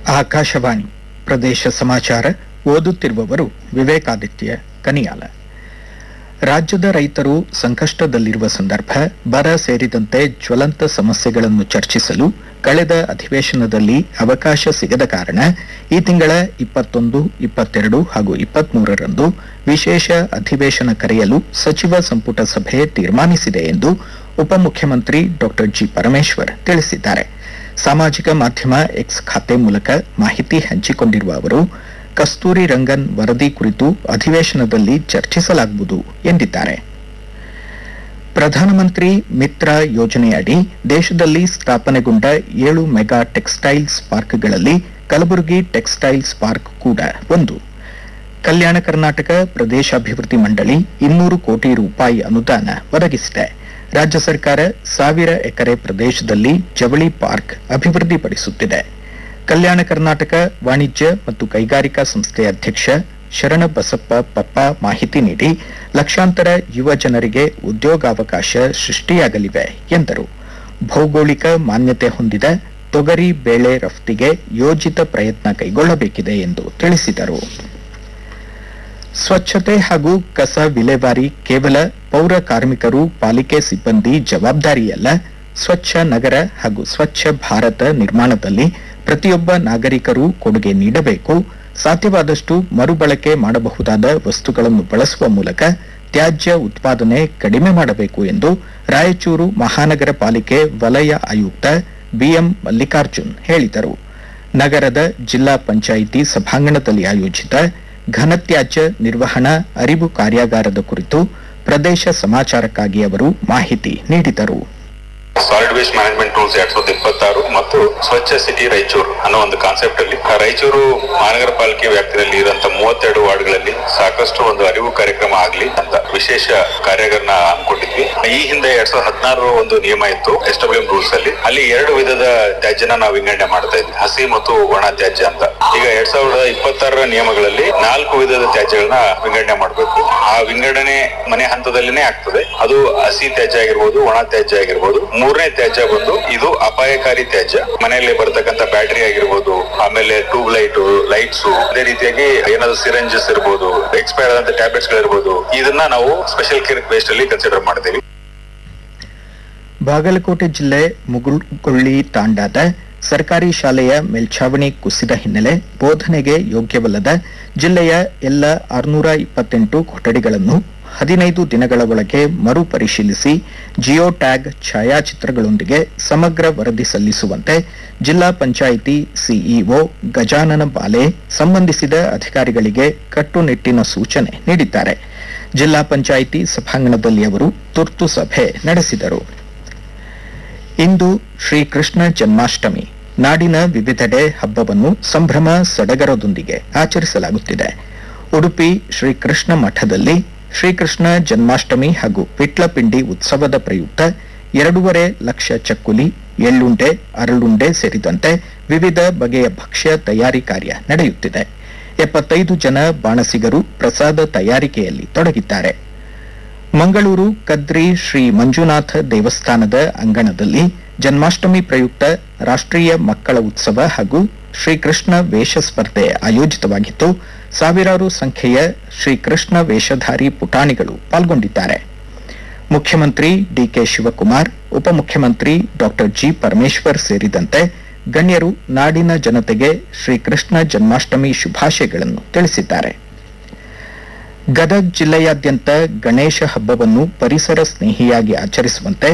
ಆಕಾಶವಾಣಿ ಪ್ರದೇಶ ಸಮಾಚಾರ ಓದುತ್ತಿರುವವರು ವಿವೇಕಾದಿತ್ಯ ಕನಿಯಾಲ ರಾಜ್ಯದ ರೈತರು ಸಂಕಷ್ಟದಲ್ಲಿರುವ ಸಂದರ್ಭ ಬರ ಸೇರಿದಂತೆ ಜ್ವಲಂತ ಸಮಸ್ಯೆಗಳನ್ನು ಚರ್ಚಿಸಲು ಕಳೆದ ಅಧಿವೇಶನದಲ್ಲಿ ಅವಕಾಶ ಸಿಗದ ಕಾರಣ ಈ ತಿಂಗಳ ಇಪ್ಪತ್ತೊಂದು ಇಪ್ಪತ್ತೆರಡು ಹಾಗೂ ಇಪ್ಪತ್ಮೂರರಂದು ವಿಶೇಷ ಅಧಿವೇಶನ ಕರೆಯಲು ಸಚಿವ ಸಂಪುಟ ಸಭೆ ತೀರ್ಮಾನಿಸಿದೆ ಎಂದು ಉಪಮುಖ್ಯಮಂತ್ರಿ ಡಾ ಜಿ ಪರಮೇಶ್ವರ್ ತಿಳಿಸಿದ್ದಾರೆ ಸಾಮಾಜಿಕ ಮಾಧ್ಯಮ ಎಕ್ಸ್ ಖಾತೆ ಮೂಲಕ ಮಾಹಿತಿ ಹಂಚಿಕೊಂಡಿರುವ ಅವರು ಕಸ್ತೂರಿ ರಂಗನ್ ವರದಿ ಕುರಿತು ಅಧಿವೇಶನದಲ್ಲಿ ಚರ್ಚಿಸಲಾಗುವುದು ಎಂದಿದ್ದಾರೆ ಪ್ರಧಾನಮಂತ್ರಿ ಮಿತ್ರ ಯೋಜನೆಯಡಿ ದೇಶದಲ್ಲಿ ಸ್ಥಾಪನೆಗೊಂಡ ಏಳು ಮೆಗಾ ಟೆಕ್ಸ್ಟೈಲ್ಸ್ ಪಾರ್ಕ್ಗಳಲ್ಲಿ ಕಲಬುರಗಿ ಟೆಕ್ಸ್ಟೈಲ್ಸ್ ಪಾರ್ಕ್ ಕೂಡ ಒಂದು ಕಲ್ಯಾಣ ಕರ್ನಾಟಕ ಪ್ರದೇಶಾಭಿವೃದ್ಧಿ ಮಂಡಳಿ ಇನ್ನೂರು ಕೋಟಿ ರೂಪಾಯಿ ಅನುದಾನ ಒದಗಿಸಿದೆ ರಾಜ್ಯ ಸರ್ಕಾರ ಸಾವಿರ ಎಕರೆ ಪ್ರದೇಶದಲ್ಲಿ ಜವಳಿ ಪಾರ್ಕ್ ಅಭಿವೃದ್ಧಿಪಡಿಸುತ್ತಿದೆ ಕಲ್ಯಾಣ ಕರ್ನಾಟಕ ವಾಣಿಜ್ಯ ಮತ್ತು ಕೈಗಾರಿಕಾ ಸಂಸ್ಥೆ ಅಧ್ಯಕ್ಷ ಶರಣಬಸಪ್ಪ ಪಪ್ಪ ಮಾಹಿತಿ ನೀಡಿ ಲಕ್ಷಾಂತರ ಯುವ ಜನರಿಗೆ ಉದ್ಯೋಗಾವಕಾಶ ಸೃಷ್ಟಿಯಾಗಲಿವೆ ಎಂದರು ಭೌಗೋಳಿಕ ಮಾನ್ಯತೆ ಹೊಂದಿದ ತೊಗರಿ ಬೇಳೆ ರಫ್ತಿಗೆ ಯೋಜಿತ ಪ್ರಯತ್ನ ಕೈಗೊಳ್ಳಬೇಕಿದೆ ಎಂದು ತಿಳಿಸಿದರು ಸ್ವಚ್ಛತೆ ಹಾಗೂ ಕಸ ವಿಲೇವಾರಿ ಕೇವಲ ಪೌರ ಕಾರ್ಮಿಕರು ಪಾಲಿಕೆ ಸಿಬ್ಬಂದಿ ಜವಾಬ್ದಾರಿಯಲ್ಲ ಸ್ವಚ್ಛ ನಗರ ಹಾಗೂ ಸ್ವಚ್ಛ ಭಾರತ ನಿರ್ಮಾಣದಲ್ಲಿ ಪ್ರತಿಯೊಬ್ಬ ನಾಗರಿಕರು ಕೊಡುಗೆ ನೀಡಬೇಕು ಸಾಧ್ಯವಾದಷ್ಟು ಮರುಬಳಕೆ ಮಾಡಬಹುದಾದ ವಸ್ತುಗಳನ್ನು ಬಳಸುವ ಮೂಲಕ ತ್ಯಾಜ್ಯ ಉತ್ಪಾದನೆ ಕಡಿಮೆ ಮಾಡಬೇಕು ಎಂದು ರಾಯಚೂರು ಮಹಾನಗರ ಪಾಲಿಕೆ ವಲಯ ಆಯುಕ್ತ ಬಿಎಂ ಮಲ್ಲಿಕಾರ್ಜುನ್ ಹೇಳಿದರು ನಗರದ ಜಿಲ್ಲಾ ಪಂಚಾಯಿತಿ ಸಭಾಂಗಣದಲ್ಲಿ ಆಯೋಜಿತ ಘನತ್ಯಾಜ್ಯ ನಿರ್ವಹಣಾ ಅರಿವು ಕಾರ್ಯಾಗಾರದ ಕುರಿತು ಪ್ರದೇಶ ಸಮಾಚಾರಕ್ಕಾಗಿ ಅವರು ಮಾಹಿತಿ ನೀಡಿದರು ಸಾಲಿಡ್ ವೇಸ್ಟ್ ಮ್ಯಾನೇಜ್ಮೆಂಟ್ ರೂಲ್ಸ್ ಎರಡ್ ಸಾವಿರದ ಇಪ್ಪತ್ತಾರು ಮತ್ತು ಸ್ವಚ್ಛ ಸಿಟಿ ರಾಯಚೂರು ಅನ್ನೋ ಒಂದು ಕಾನ್ಸೆಪ್ಟ್ ಅಲ್ಲಿ ಆ ರಾಯಚೂರು ಮಹಾನಗರ ಪಾಲಿಕೆ ವ್ಯಾಪ್ತಿಯಲ್ಲಿ ಇರುವಂತ ಮೂವತ್ತೆರಡು ವಾರ್ಡ್ಗಳಲ್ಲಿ ಸಾಕಷ್ಟು ಒಂದು ಅರಿವು ಕಾರ್ಯಕ್ರಮ ಆಗ್ಲಿ ಅಂತ ವಿಶೇಷ ಕಾರ್ಯಾಗಾರನ ಹಮ್ಮಿಕೊಂಡಿದ್ವಿ ಈ ಹಿಂದೆ ಎರಡ್ ಸಾವಿರದ ಹದಿನಾರು ಒಂದು ನಿಯಮ ಇತ್ತು ಎಸ್ ಡಬ್ಲ್ಯೂ ರೂಲ್ಸ್ ಅಲ್ಲಿ ಅಲ್ಲಿ ಎರಡು ವಿಧದ ತ್ಯಾಜ್ಯನ ನಾವು ವಿಂಗಡಣೆ ಮಾಡ್ತಾ ಇದ್ವಿ ಹಸಿ ಮತ್ತು ಒಣ ತ್ಯಾಜ್ಯ ಅಂತ ಈಗ ಎರಡ್ ಸಾವಿರದ ಇಪ್ಪತ್ತಾರರ ನಿಯಮಗಳಲ್ಲಿ ನಾಲ್ಕು ವಿಧದ ತ್ಯಾಜ್ಯಗಳನ್ನ ವಿಂಗಡಣೆ ಮಾಡಬೇಕು ಆ ವಿಂಗಡಣೆ ಮನೆ ಹಂತದಲ್ಲಿನೇ ಆಗ್ತದೆ ಅದು ಹಸಿ ತ್ಯಾಜ್ಯ ಆಗಿರ್ಬೋದು ಒಣ ತ್ಯಾಜ್ಯ ಆಗಿರ್ಬೋದು ಮೂರನೇ ತ್ಯಾಜ್ಯ ಬಂದು ಇದು ಅಪಾಯಕಾರಿ ತ್ಯಾಜ್ಯ ಮನೆಯಲ್ಲಿ ಬರ್ತಕ್ಕಂಥ ಬ್ಯಾಟರಿ ಆಗಿರ್ಬೋದು ಆಮೇಲೆ ಟ್ಯೂಬ್ ಲೈಟ್ ಲೈಟ್ಸ್ ಅದೇ ರೀತಿಯಾಗಿ ಏನಾದ್ರು ಸಿರಂಜಸ್ ಇರ್ಬೋದು ಎಕ್ಸ್ಪೈರ್ ಆದಂತ ಟ್ಯಾಬ್ಲೆಟ್ಸ್ ಗಳಿರ್ಬೋದು ಇದನ್ನ ನಾವು ಸ್ಪೆಷಲ್ ಕೇರ್ ವೇಸ್ಟ್ ಅಲ್ಲಿ ಕನ್ಸಿಡರ್ ಮಾಡ್ತೀವಿ ಬಾಗಲಕೋಟೆ ಜಿಲ್ಲೆ ಮುಗುಳ್ಗೊಳ್ಳಿ ತಾಂಡಾದ ಸರ್ಕಾರಿ ಶಾಲೆಯ ಮೇಲ್ಛಾವಣಿ ಕುಸಿದ ಹಿನ್ನೆಲೆ ಬೋಧನೆಗೆ ಯೋಗ್ಯವಲ್ಲದ ಜಿಲ್ಲೆಯ ಎಲ್ಲ ಆರುನೂರ ಇಪ್ಪತ್ತೆಂಟು ಕೊಠಡಿಗಳನ್ನು ಹದಿನೈದು ದಿನಗಳ ಒಳಗೆ ಮರು ಪರಿಶೀಲಿಸಿ ಜಿಯೋ ಟ್ಯಾಗ್ ಛಾಯಾಚಿತ್ರಗಳೊಂದಿಗೆ ಸಮಗ್ರ ವರದಿ ಸಲ್ಲಿಸುವಂತೆ ಜಿಲ್ಲಾ ಪಂಚಾಯಿತಿ ಸಿಇಒ ಗಜಾನನ ಬಾಲೆ ಸಂಬಂಧಿಸಿದ ಅಧಿಕಾರಿಗಳಿಗೆ ಕಟ್ಟುನಿಟ್ಟಿನ ಸೂಚನೆ ನೀಡಿದ್ದಾರೆ ಜಿಲ್ಲಾ ಪಂಚಾಯಿತಿ ಸಭಾಂಗಣದಲ್ಲಿ ಅವರು ತುರ್ತು ಸಭೆ ನಡೆಸಿದರು ಇಂದು ಶ್ರೀಕೃಷ್ಣ ಜನ್ಮಾಷ್ಟಮಿ ನಾಡಿನ ವಿವಿಧೆಡೆ ಹಬ್ಬವನ್ನು ಸಂಭ್ರಮ ಸಡಗರದೊಂದಿಗೆ ಆಚರಿಸಲಾಗುತ್ತಿದೆ ಉಡುಪಿ ಶ್ರೀಕೃಷ್ಣ ಮಠದಲ್ಲಿ ಶ್ರೀಕೃಷ್ಣ ಜನ್ಮಾಷ್ಟಮಿ ಹಾಗೂ ವಿಟ್ಲಪಿಂಡಿ ಉತ್ಸವದ ಪ್ರಯುಕ್ತ ಎರಡೂವರೆ ಲಕ್ಷ ಚಕ್ಕುಲಿ ಎಳ್ಳುಂಡೆ ಅರಳುಂಡೆ ಸೇರಿದಂತೆ ವಿವಿಧ ಬಗೆಯ ಭಕ್ಷ್ಯ ತಯಾರಿ ಕಾರ್ಯ ನಡೆಯುತ್ತಿದೆ ಎಪ್ಪತ್ತೈದು ಜನ ಬಾಣಸಿಗರು ಪ್ರಸಾದ ತಯಾರಿಕೆಯಲ್ಲಿ ತೊಡಗಿದ್ದಾರೆ ಮಂಗಳೂರು ಕದ್ರಿ ಶ್ರೀ ಮಂಜುನಾಥ ದೇವಸ್ಥಾನದ ಅಂಗಣದಲ್ಲಿ ಜನ್ಮಾಷ್ಟಮಿ ಪ್ರಯುಕ್ತ ರಾಷ್ಟ್ರೀಯ ಮಕ್ಕಳ ಉತ್ಸವ ಹಾಗೂ ಶ್ರೀಕೃಷ್ಣ ವೇಷ ಸ್ಪರ್ಧೆ ಆಯೋಜಿತವಾಗಿದ್ದು ಸಾವಿರಾರು ಸಂಖ್ಯೆಯ ಶ್ರೀಕೃಷ್ಣ ವೇಷಧಾರಿ ಪುಟಾಣಿಗಳು ಪಾಲ್ಗೊಂಡಿದ್ದಾರೆ ಮುಖ್ಯಮಂತ್ರಿ ಡಿಕೆ ಶಿವಕುಮಾರ್ ಉಪಮುಖ್ಯಮಂತ್ರಿ ಡಾಕ್ಟರ್ ಜಿ ಪರಮೇಶ್ವರ್ ಸೇರಿದಂತೆ ಗಣ್ಯರು ನಾಡಿನ ಜನತೆಗೆ ಶ್ರೀಕೃಷ್ಣ ಜನ್ಮಾಷ್ಟಮಿ ಶುಭಾಶಯಗಳನ್ನು ತಿಳಿಸಿದ್ದಾರೆ ಗದಗ್ ಜಿಲ್ಲೆಯಾದ್ಯಂತ ಗಣೇಶ ಹಬ್ಬವನ್ನು ಪರಿಸರ ಸ್ನೇಹಿಯಾಗಿ ಆಚರಿಸುವಂತೆ